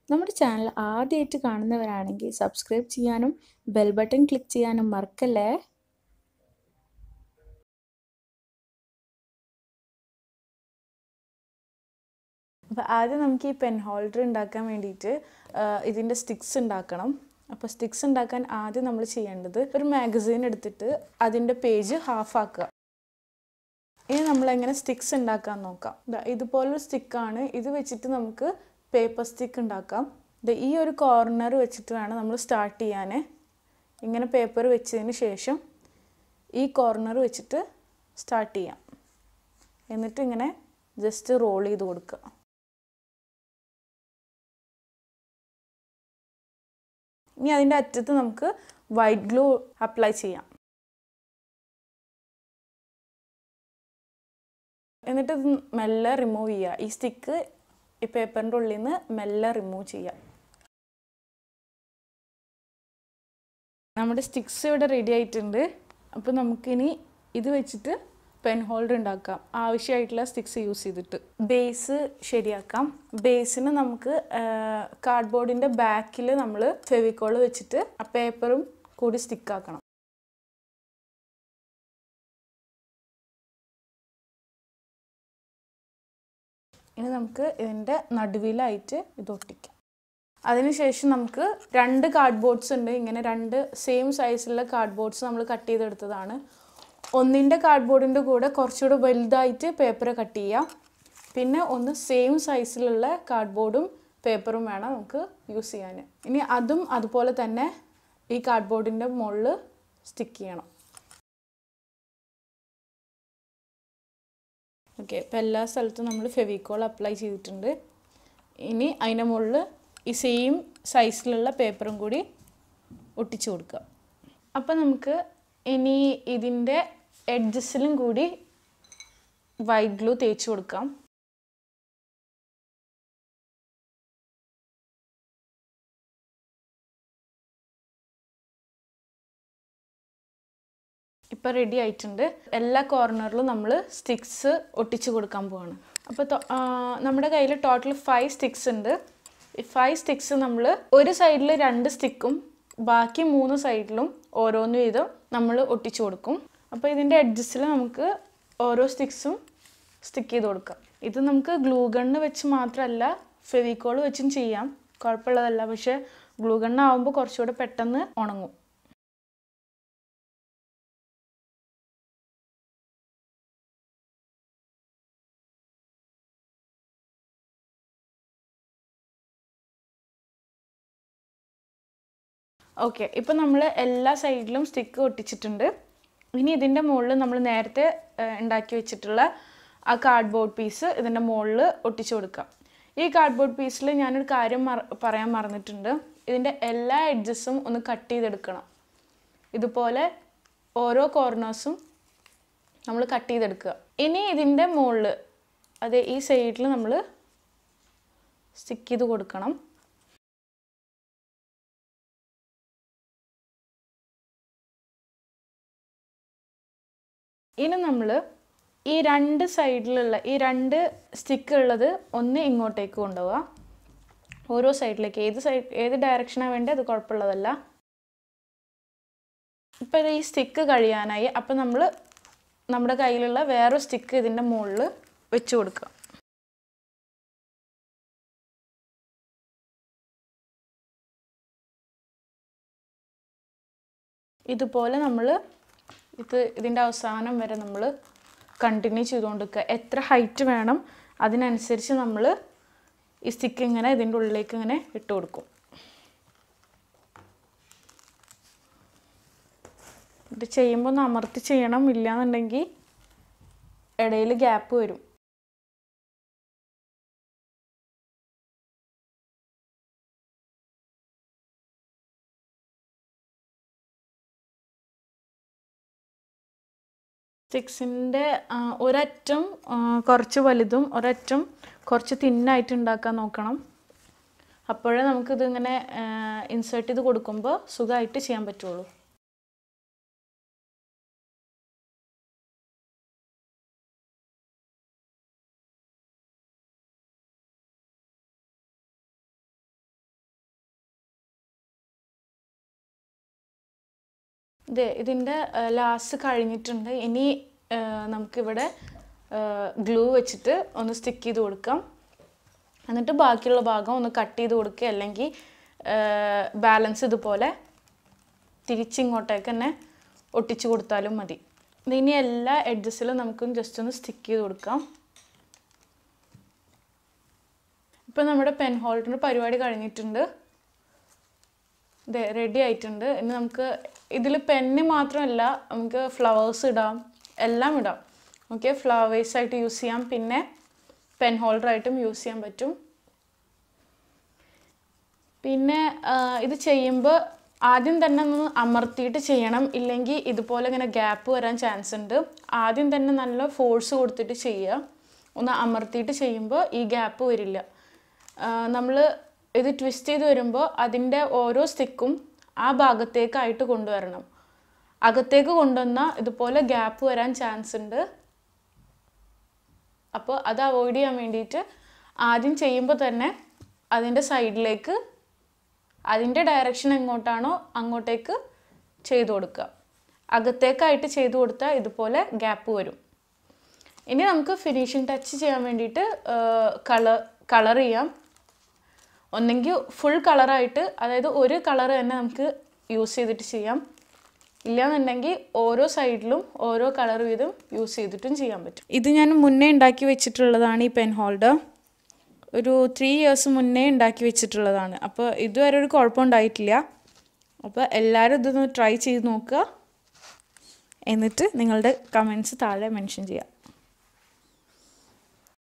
നമ്മുടെ ചാനൽ ആദ്യമായിട്ട് കാണുന്നവരാണെങ്കിൽ സബ്സ്ക്രൈബ് ചെയ്യാനും ബെൽ ബട്ടൺ ക്ലിക്ക് ചെയ്യാനും മറക്കല്ലേ അപ്പോൾ ആദ്യം നമുക്ക് ഈ പെൻ ഹോൾഡർ ഉണ്ടാക്കാൻ വേണ്ടിയിട്ട് ഇതിൻ്റെ സ്റ്റിക്സ് ഉണ്ടാക്കണം അപ്പോൾ സ്റ്റിക്സ് ഉണ്ടാക്കാൻ ആദ്യം നമ്മൾ ചെയ്യേണ്ടത് ഒരു മാഗസീൻ എടുത്തിട്ട് അതിൻ്റെ പേജ് ഹാഫ് ആക്കുക ഇനി നമ്മൾ എങ്ങനെ സ്റ്റിക്സ് ഉണ്ടാക്കാൻ നോക്കാം ദാ ഇതുപോലൊരു സ്റ്റിക്കാണ് ഇത് വെച്ചിട്ട് നമുക്ക് പേപ്പർ സ്റ്റിക്ക് ഉണ്ടാക്കാം ദാ ഈ ഒരു കോർണർ വെച്ചിട്ട് വേണം നമ്മൾ സ്റ്റാർട്ട് ചെയ്യാൻ ഇങ്ങനെ പേപ്പർ വെച്ചതിന് ശേഷം ഈ കോർണർ വെച്ചിട്ട് സ്റ്റാർട്ട് ചെയ്യാം എന്നിട്ട് ഇങ്ങനെ ജസ്റ്റ് റോൾ ചെയ്ത് കൊടുക്കുക ഇനി അതിൻ്റെ അറ്റത്ത് നമുക്ക് വൈറ്റ് ഗ്ലൂ അപ്ലൈ ചെയ്യാം എന്നിട്ട് ഇത് മെല്ലെ റിമൂവ് ചെയ്യുക ഈ സ്റ്റിക്ക് ഈ പേപ്പറിൻ്റെ ഉള്ളിൽ നിന്ന് മെല്ലെ റിമൂവ് ചെയ്യുക നമ്മുടെ സ്റ്റിക്സ് ഇവിടെ റെഡി ആയിട്ടുണ്ട് അപ്പോൾ നമുക്കിനി ഇത് വെച്ചിട്ട് പെൻ ഹോൾഡർ ഉണ്ടാക്കാം ആവശ്യമായിട്ടുള്ള സ്റ്റിക്സ് യൂസ് ചെയ്തിട്ട് ബേസ് ശരിയാക്കാം ബേസിന് നമുക്ക് കാർഡ്ബോർഡിൻ്റെ ബാക്കിൽ നമ്മൾ ഫെവിക്കോൾ വെച്ചിട്ട് ആ പേപ്പറും കൂടി സ്റ്റിക്കാക്കണം ഇനി നമുക്ക് ഇതിൻ്റെ നടുവിലായിട്ട് ഇത് ഒട്ടിക്കാം അതിനുശേഷം നമുക്ക് രണ്ട് കാർഡ് ബോർഡ്സ് ഉണ്ട് ഇങ്ങനെ രണ്ട് സെയിം സൈസിലുള്ള കാർഡ് ബോർഡ്സ് നമ്മൾ കട്ട് ചെയ്തെടുത്തതാണ് ഒന്നിൻ്റെ കാർഡ് ബോർഡിൻ്റെ കൂടെ കുറച്ചുകൂടെ വലുതായിട്ട് പേപ്പർ കട്ട് ചെയ്യാം പിന്നെ ഒന്ന് സെയിം സൈസിലുള്ള കാർഡ് ബോർഡും പേപ്പറും വേണം നമുക്ക് യൂസ് ചെയ്യാൻ ഇനി അതും അതുപോലെ തന്നെ ഈ കാർഡ് ബോർഡിൻ്റെ മുകളിൽ സ്റ്റിക്ക് ചെയ്യണം ഓക്കെ ഇപ്പോൾ എല്ലാ സ്ഥലത്തും നമ്മൾ ഫെവിക്കോൾ അപ്ലൈ ചെയ്തിട്ടുണ്ട് ഇനി അതിൻ്റെ മുകളിൽ ഈ സെയിം സൈസിലുള്ള പേപ്പറും കൂടി ഒട്ടിച്ചു കൊടുക്കുക അപ്പോൾ നമുക്ക് ഇനി ഇതിൻ്റെ എഡ്ജസിലും കൂടി വൈറ്റ് ഗ്ലൂ തേച്ച് കൊടുക്കാം ഇപ്പോൾ റെഡി ആയിട്ടുണ്ട് എല്ലാ കോർണറിലും നമ്മൾ സ്റ്റിക്സ് ഒട്ടിച്ച് കൊടുക്കാൻ പോവാണ് അപ്പോൾ നമ്മുടെ കയ്യിൽ ടോട്ടൽ ഫൈവ് സ്റ്റിക്സ് ഉണ്ട് ഈ ഫൈവ് സ്റ്റിക്സ് നമ്മൾ ഒരു സൈഡിൽ രണ്ട് സ്റ്റിക്കും ബാക്കി മൂന്ന് സൈഡിലും ഓരോന്ന് വീതം നമ്മൾ ഒട്ടിച്ചു കൊടുക്കും അപ്പോൾ ഇതിൻ്റെ എഡ്ജസിൽ നമുക്ക് ഓരോ സ്റ്റിക്സും സ്റ്റിക്ക് ചെയ്ത് കൊടുക്കാം ഇത് നമുക്ക് ഗ്ലൂ ഗണ്ണ് വെച്ച് മാത്രമല്ല ഫെവിക്കോൾ വെച്ചും ചെയ്യാം കുഴപ്പമുള്ളതല്ല പക്ഷേ ഗ്ലൂ ഗണ്ണാവുമ്പോൾ കുറച്ചുകൂടെ പെട്ടെന്ന് ഉണങ്ങും ഓക്കെ ഇപ്പം നമ്മൾ എല്ലാ സൈഡിലും സ്റ്റിക്ക് ഒട്ടിച്ചിട്ടുണ്ട് ഇനി ഇതിൻ്റെ മുകളിൽ നമ്മൾ നേരത്തെ ഉണ്ടാക്കി വെച്ചിട്ടുള്ള ആ കാർഡ്ബോർഡ് പീസ് ഇതിൻ്റെ മുകളിൽ ഒട്ടിച്ചു കൊടുക്കാം ഈ കാർഡ്ബോർഡ് പീസിൽ ഞാനൊരു കാര്യം മറ പറയാൻ മറന്നിട്ടുണ്ട് ഇതിൻ്റെ എല്ലാ എഡ്ജസും ഒന്ന് കട്ട് ചെയ്തെടുക്കണം ഇതുപോലെ ഓരോ കോർണേഴ്സും നമ്മൾ കട്ട് ചെയ്തെടുക്കുക ഇനി ഇതിൻ്റെ മുകളിൽ അതെ ഈ സൈഡിൽ നമ്മൾ സ്റ്റിക്ക് ചെയ്ത് കൊടുക്കണം ഇനി നമ്മൾ ഈ രണ്ട് സൈഡിലുള്ള ഈ രണ്ട് സ്റ്റിക്ക് ഉള്ളത് ഒന്ന് ഇങ്ങോട്ടേക്ക് കൊണ്ടുപോവുക ഓരോ സൈഡിലേക്ക് ഏത് സൈഡ് ഏത് ഡയറക്ഷനാണ് വേണ്ടത് അത് കുഴപ്പമുള്ളതല്ല ഇപ്പം ഈ സ്റ്റിക്ക് കഴിയാനായി അപ്പം നമ്മൾ നമ്മുടെ കയ്യിലുള്ള വേറൊരു സ്റ്റിക്ക് ഇതിൻ്റെ മുകളിൽ വെച്ച് കൊടുക്കുക ഇതുപോലെ നമ്മൾ ഇത് ഇതിൻ്റെ അവസാനം വരെ നമ്മൾ കണ്ടിന്യൂ ചെയ്തുകൊണ്ടിരിക്കുക എത്ര ഹൈറ്റ് വേണം അതിനനുസരിച്ച് നമ്മൾ ഈ സ്റ്റിക്ക് ഇങ്ങനെ ഇതിൻ്റെ ഉള്ളിലേക്ക് ഇങ്ങനെ ഇട്ട് കൊടുക്കും ഇത് ചെയ്യുമ്പോൾ ഒന്ന് അമർത്തി ചെയ്യണം ഇല്ലയെന്നുണ്ടെങ്കിൽ ഇടയിൽ ഗ്യാപ്പ് വരും സ്റ്റിക്സിൻ്റെ ഒരറ്റം കുറച്ച് വലുതും ഒരറ്റം കുറച്ച് തിന്നായിട്ട് ഉണ്ടാക്കാൻ നോക്കണം അപ്പോഴേ നമുക്കിത് ഇങ്ങനെ ഇൻസേർട്ട് ചെയ്ത് കൊടുക്കുമ്പോൾ സുഖമായിട്ട് ചെയ്യാൻ പറ്റുള്ളൂ ഇത് ഇതിൻ്റെ ലാസ്റ്റ് കഴിഞ്ഞിട്ടുണ്ട് ഇനി ആ, നമുക്കിവിടെ ഗ്ലൂ വെച്ചിട്ട് ഒന്ന് സ്റ്റിക്ക് ചെയ്ത് കൊടുക്കാം എന്നിട്ട് ബാക്കിയുള്ള ഭാഗം ഒന്ന് കട്ട് ചെയ്ത് കൊടുക്കുക അല്ലെങ്കിൽ ബാലൻസ് ഇതുപോലെ തിരിച്ചിങ്ങോട്ടേക്ക് തന്നെ ഒട്ടിച്ച് കൊടുത്താലും മതി ഇത് ഇനി എല്ലാ എഡ്ജസിലും നമുക്ക് ജസ്റ്റ് ഒന്ന് സ്റ്റിക്ക് ചെയ്ത് കൊടുക്കാം ഇപ്പം നമ്മുടെ പെൻ ഹോൾഡറിൻ്റെ പരിപാടി കഴിഞ്ഞിട്ടുണ്ട് ഇത് റെഡി ആയിട്ടുണ്ട് ഇനി നമുക്ക് ഇതിൽ പെന്ന് മാത്രമല്ല നമുക്ക് ഫ്ലവേഴ്സ് ഇടാം എല്ലാം ഇടാം ഓക്കെ ഫ്ലവേഴ്സ് ആയിട്ട് യൂസ് ചെയ്യാം പിന്നെ പെൻ ഹോൾഡർ ആയിട്ടും യൂസ് ചെയ്യാൻ പറ്റും പിന്നെ ആ, ഇത് ചെയ്യുമ്പോൾ ആദ്യം തന്നെ ഒന്ന് അമർത്തിയിട്ട് ചെയ്യണം ഇല്ലെങ്കിൽ ഇതുപോലെ ഇങ്ങനെ ഗ്യാപ്പ് വരാൻ ചാൻസ് ഉണ്ട് ആദ്യം തന്നെ നല്ല ഫോഴ്സ് കൊടുത്തിട്ട് ചെയ്യുക ഒന്ന് അമർത്തിയിട്ട് ചെയ്യുമ്പോൾ ഈ ഗ്യാപ്പ് വരില്ല നമ്മൾ ഇത് ട്വിസ്റ്റ് ചെയ്ത് വരുമ്പോൾ അതിൻ്റെ ഓരോ സ്റ്റിക്കും ആ ഭാഗത്തേക്കായിട്ട് കൊണ്ടുവരണം അകത്തേക്ക് കൊണ്ടുവന്നാൽ ഇതുപോലെ ഗ്യാപ്പ് വരാൻ ചാൻസ് ഉണ്ട് അപ്പോൾ അത് അവോയ്ഡ് ചെയ്യാൻ വേണ്ടിയിട്ട് ആദ്യം ചെയ്യുമ്പോൾ തന്നെ അതിൻ്റെ സൈഡിലേക്ക് അതിൻ്റെ ഡയറക്ഷൻ എങ്ങോട്ടാണോ അങ്ങോട്ടേക്ക് ചെയ്തു കൊടുക്കുക അകത്തേക്കായിട്ട് ചെയ്തു കൊടുത്താൽ ഇതുപോലെ ഗ്യാപ്പ് വരും ഇനി നമുക്ക് ഫിനിഷിങ് ടച്ച് ചെയ്യാൻ വേണ്ടിയിട്ട് കളർ കളർ ചെയ്യാം ഒന്നെങ്കിൽ ഫുൾ കളറായിട്ട് അതായത് ഒരു കളർ തന്നെ നമുക്ക് യൂസ് ചെയ്തിട്ട് ചെയ്യാം ഇല്ലാന്നുണ്ടെങ്കിൽ ഓരോ സൈഡിലും ഓരോ കളർ വീതം യൂസ് ചെയ്തിട്ടും ചെയ്യാൻ പറ്റും ഇത് ഞാൻ മുന്നേ ഉണ്ടാക്കി വെച്ചിട്ടുള്ളതാണ് ഈ പെൻ ഹോൾഡർ ഒരു ത്രീ ഇയേഴ്സ് മുന്നേ ഉണ്ടാക്കി വെച്ചിട്ടുള്ളതാണ് അപ്പോൾ ഇതുവരെ ഒരു കുഴപ്പമുണ്ടായിട്ടില്ല അപ്പോൾ എല്ലാവരും ഇതൊന്ന് ട്രൈ ചെയ്ത് നോക്കുക എന്നിട്ട് നിങ്ങളുടെ കമൻസ് താഴെ മെൻഷൻ ചെയ്യുക